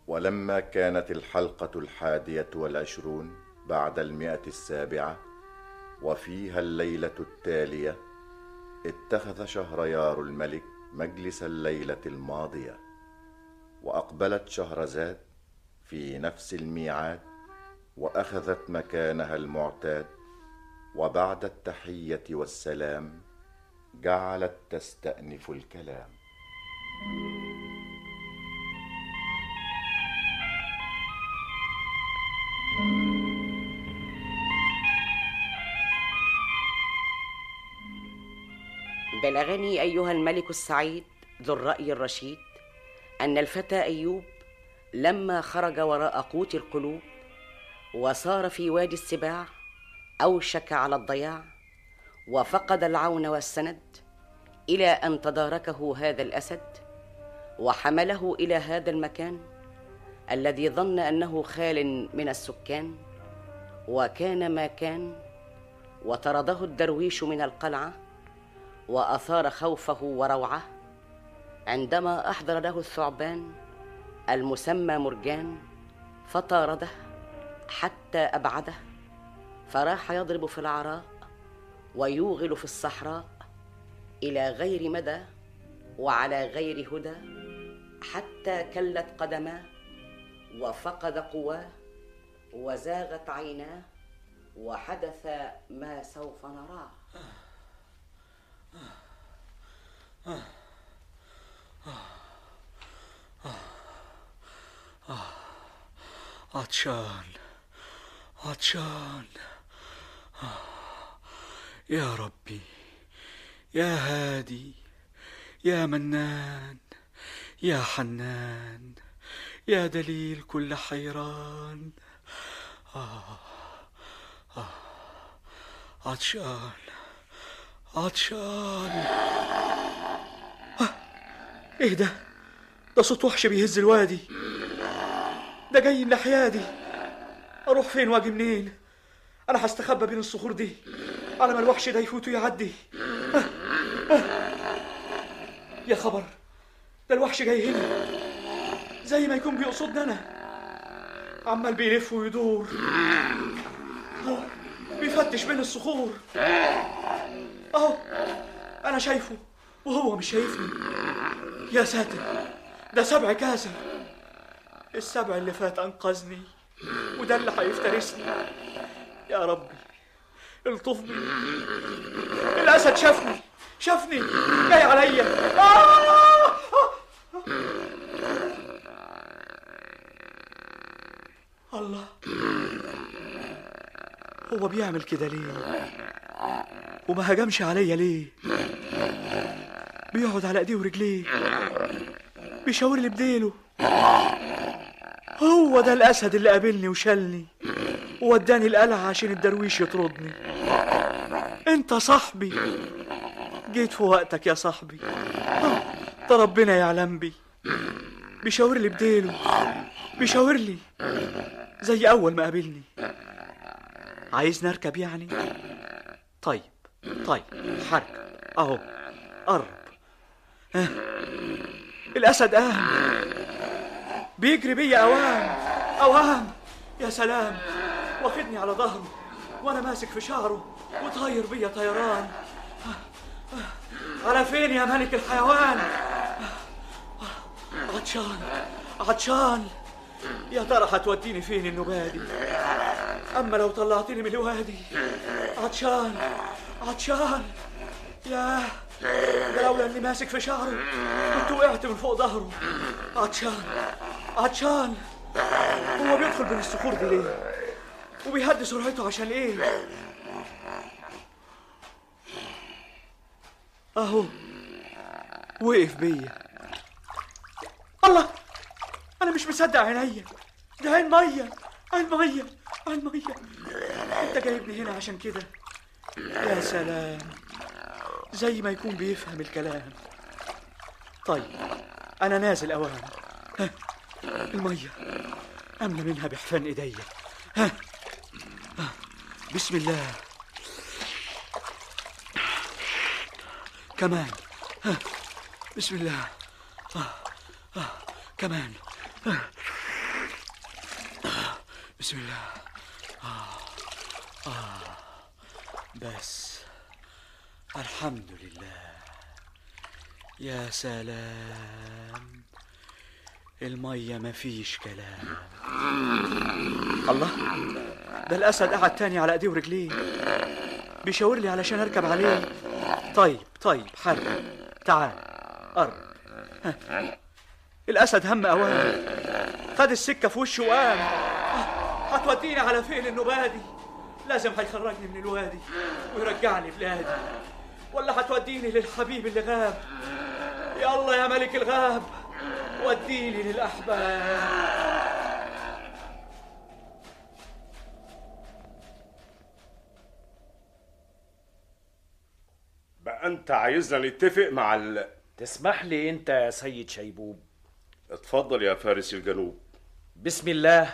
ولما كانت الحلقة الحادية والعشرون بعد المئة السابعة وفيها الليلة التالية اتخذ شهريار الملك مجلس الليلة الماضية وأقبلت شهرزاد في نفس الميعاد وأخذت مكانها المعتاد وبعد التحية والسلام جعلت تستأنف الكلام بلغني ايها الملك السعيد ذو الراي الرشيد ان الفتى ايوب لما خرج وراء قوت القلوب وصار في وادي السباع اوشك على الضياع وفقد العون والسند الى ان تداركه هذا الاسد وحمله الى هذا المكان الذي ظن انه خال من السكان وكان ما كان وطرده الدرويش من القلعه واثار خوفه وروعه عندما احضر له الثعبان المسمى مرجان فطارده حتى ابعده فراح يضرب في العراء ويوغل في الصحراء الى غير مدى وعلى غير هدى حتى كلت قدماه وفقد قواه وزاغت عيناه وحدث ما سوف نراه عطشان عطشان يا ربي يا هادي يا منان يا حنان يا دليل كل حيران آه آه عطشان عطشان آه. ايه ده ده صوت وحش بيهز الوادي ده جاي الناحية دي اروح فين واجي منين انا هستخبى بين الصخور دي على ما الوحش ده يفوت ويعدي آه. آه. يا خبر ده الوحش جاي هنا زي ما يكون بيقصدني انا عمال بيلف ويدور أهو بيفتش بين الصخور اهو انا شايفه وهو مش شايفني يا ساتر ده سبع كاسر السبع اللي فات انقذني وده اللي هيفترسني يا ربي الطف بي الاسد شافني شافني جاي عليا آه! الله هو بيعمل كده ليه وما هجمش عليا ليه بيقعد على ايديه ورجليه بيشاور لي بديله هو ده الاسد اللي قابلني وشلني ووداني القلعه عشان الدرويش يطردني انت صاحبي جيت في وقتك يا صاحبي ده ربنا يعلم بي بيشاور لي بديله بيشاور لي زي اول ما قابلني عايز نركب يعني طيب طيب حركة اهو قرب ها الاسد قام بيجري بيا اوام اوام يا سلام واخدني على ظهره وانا ماسك في شعره وطاير بيا طيران على فين يا ملك الحيوان عطشان عطشان يا ترى هتوديني فين النوبة دي اما لو طلعتني من الوادي عطشان عطشان يا ده لولا اني ماسك في شعره كنت وقعت من فوق ظهره عطشان عطشان هو بيدخل بين الصخور دي ليه وبيهدي سرعته عشان ايه اهو وقف بيا الله انا مش مصدق عينيا ده عين ميه عين ميه عين ميه انت جايبني هنا عشان كده يا سلام زي ما يكون بيفهم الكلام طيب انا نازل اوام ها الميه املى منها بحفان ايديا ها ها. بسم الله كمان ها بسم الله آه. آه. كمان آه. بسم الله آه. آه. بس الحمد لله يا سلام المية مفيش كلام الله ده الأسد قعد تاني على ايديه ورجليه بيشاور لي علشان اركب عليه طيب طيب حرك تعال قرب ها. الأسد هم أوان خد السكة في وشه وقام آه، هتوديني على فين النبادي لازم هيخرجني من الوادي ويرجعني بلادي ولا هتوديني للحبيب اللي غاب يلا يا ملك الغاب وديني للأحباب بقى انت عايزنا نتفق مع ال تسمح لي انت يا سيد شيبوب اتفضل يا فارس الجنوب بسم الله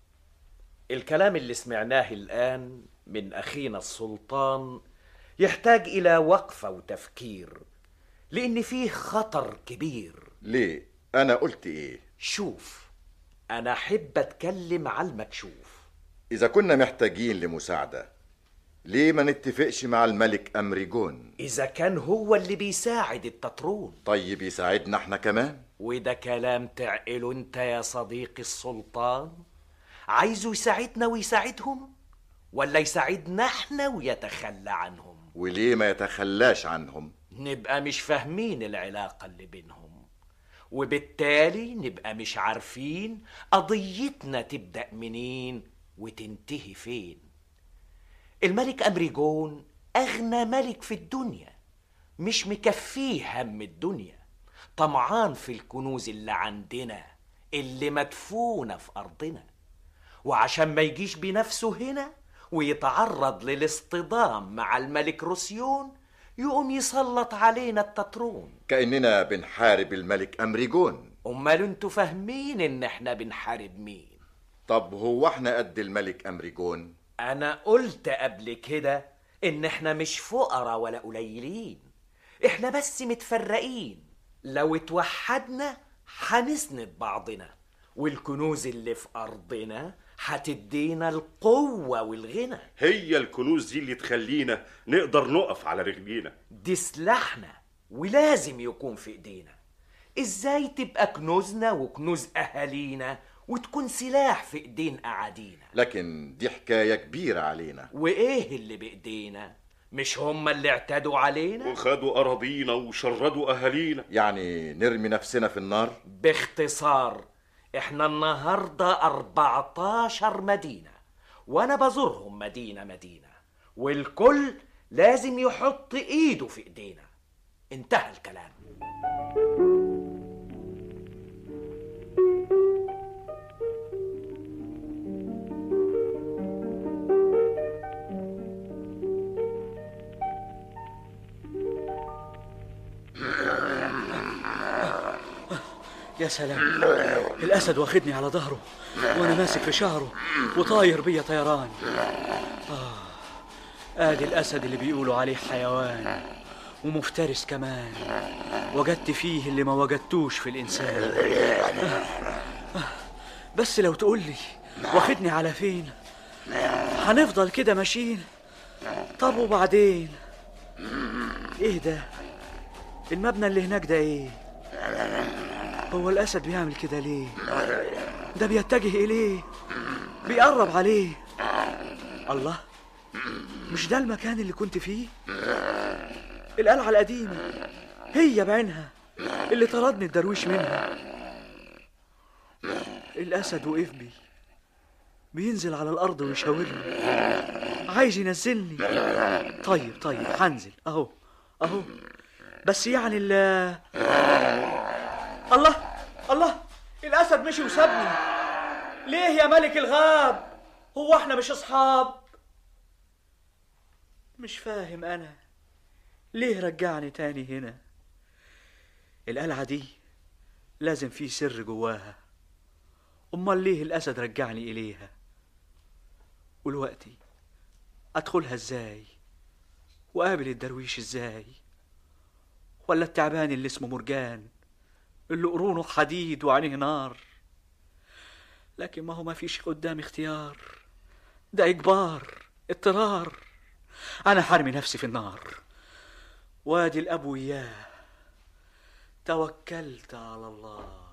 الكلام اللي سمعناه الآن من أخينا السلطان يحتاج إلى وقفة وتفكير لأن فيه خطر كبير ليه انا قلت ايه شوف أنا أحب أتكلم على المكشوف اذا كنا محتاجين لمساعده ليه ما نتفقش مع الملك امريجون إذا كان هو اللي بيساعد التترون طيب يساعدنا احنا كمان وده كلام تعقله انت يا صديقي السلطان عايزه يساعدنا ويساعدهم ولا يساعدنا احنا ويتخلى عنهم وليه ما يتخلاش عنهم نبقى مش فاهمين العلاقة اللي بينهم وبالتالي نبقى مش عارفين قضيتنا تبدأ منين وتنتهي فين الملك أمريجون أغنى ملك في الدنيا مش مكفيه هم الدنيا طمعان في الكنوز اللي عندنا اللي مدفونة في أرضنا وعشان ما يجيش بنفسه هنا ويتعرض للاصطدام مع الملك روسيون يقوم يسلط علينا التترون كاننا بنحارب الملك امريجون امال انتوا فاهمين ان احنا بنحارب مين طب هو احنا قد الملك امريجون انا قلت قبل كده ان احنا مش فقراء ولا قليلين احنا بس متفرقين لو اتوحدنا هنسند بعضنا والكنوز اللي في ارضنا هتدينا القوة والغنى هي الكنوز دي اللي تخلينا نقدر نقف على رجلينا دي سلاحنا ولازم يكون في ايدينا ازاي تبقى كنوزنا وكنوز اهالينا وتكون سلاح في ايدين اعادينا لكن دي حكايه كبيره علينا وايه اللي بايدينا مش هم اللي اعتدوا علينا وخدوا اراضينا وشردوا اهالينا يعني نرمي نفسنا في النار باختصار احنا النهاردة 14 مدينة وانا بزورهم مدينة مدينة والكل لازم يحط ايده في ايدينا انتهى الكلام يا سلام الأسد واخدني على ظهره وأنا ماسك في شعره وطاير بيا طيران آه آدي الأسد اللي بيقولوا عليه حيوان ومفترس كمان وجدت فيه اللي ما وجدتوش في الإنسان آه. آه. بس لو تقولي واخدني على فين هنفضل كده ماشيين طب وبعدين ايه ده المبنى اللي هناك ده ايه هو الأسد بيعمل كده ليه؟ ده بيتجه إليه بيقرب عليه الله مش ده المكان اللي كنت فيه؟ القلعة القديمة هي بعينها اللي طردني الدرويش منها الأسد وقف بي بينزل على الأرض ويشاورني عايز ينزلني طيب طيب هنزل أهو أهو بس يعني ال الله الله الاسد مشي وسابني ليه يا ملك الغاب هو احنا مش اصحاب مش فاهم انا ليه رجعني تاني هنا القلعه دي لازم في سر جواها امال ليه الاسد رجعني اليها ولوقتي ادخلها ازاي وقابل الدرويش ازاي ولا التعبان اللي اسمه مرجان اللي قرونه حديد وعينيه نار لكن ما هو ما فيش قدامي اختيار ده إجبار اضطرار أنا حارمي نفسي في النار وادي الأب وياه توكلت على الله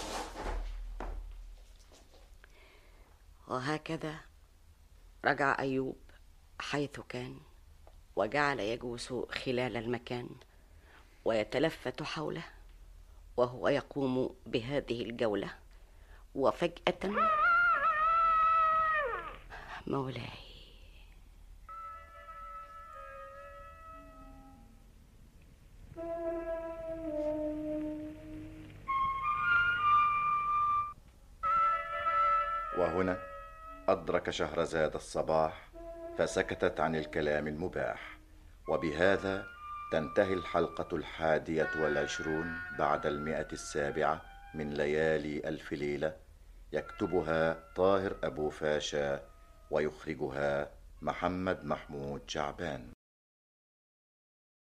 وهكذا رجع أيوب حيث كان وجعل يجوس خلال المكان ويتلفت حوله وهو يقوم بهذه الجولة وفجأة مولاي وهنا أدرك شهرزاد الصباح فسكتت عن الكلام المباح وبهذا تنتهي الحلقة الحادية والعشرون بعد المئة السابعة من ليالي ألف ليلة يكتبها طاهر أبو فاشا ويخرجها محمد محمود شعبان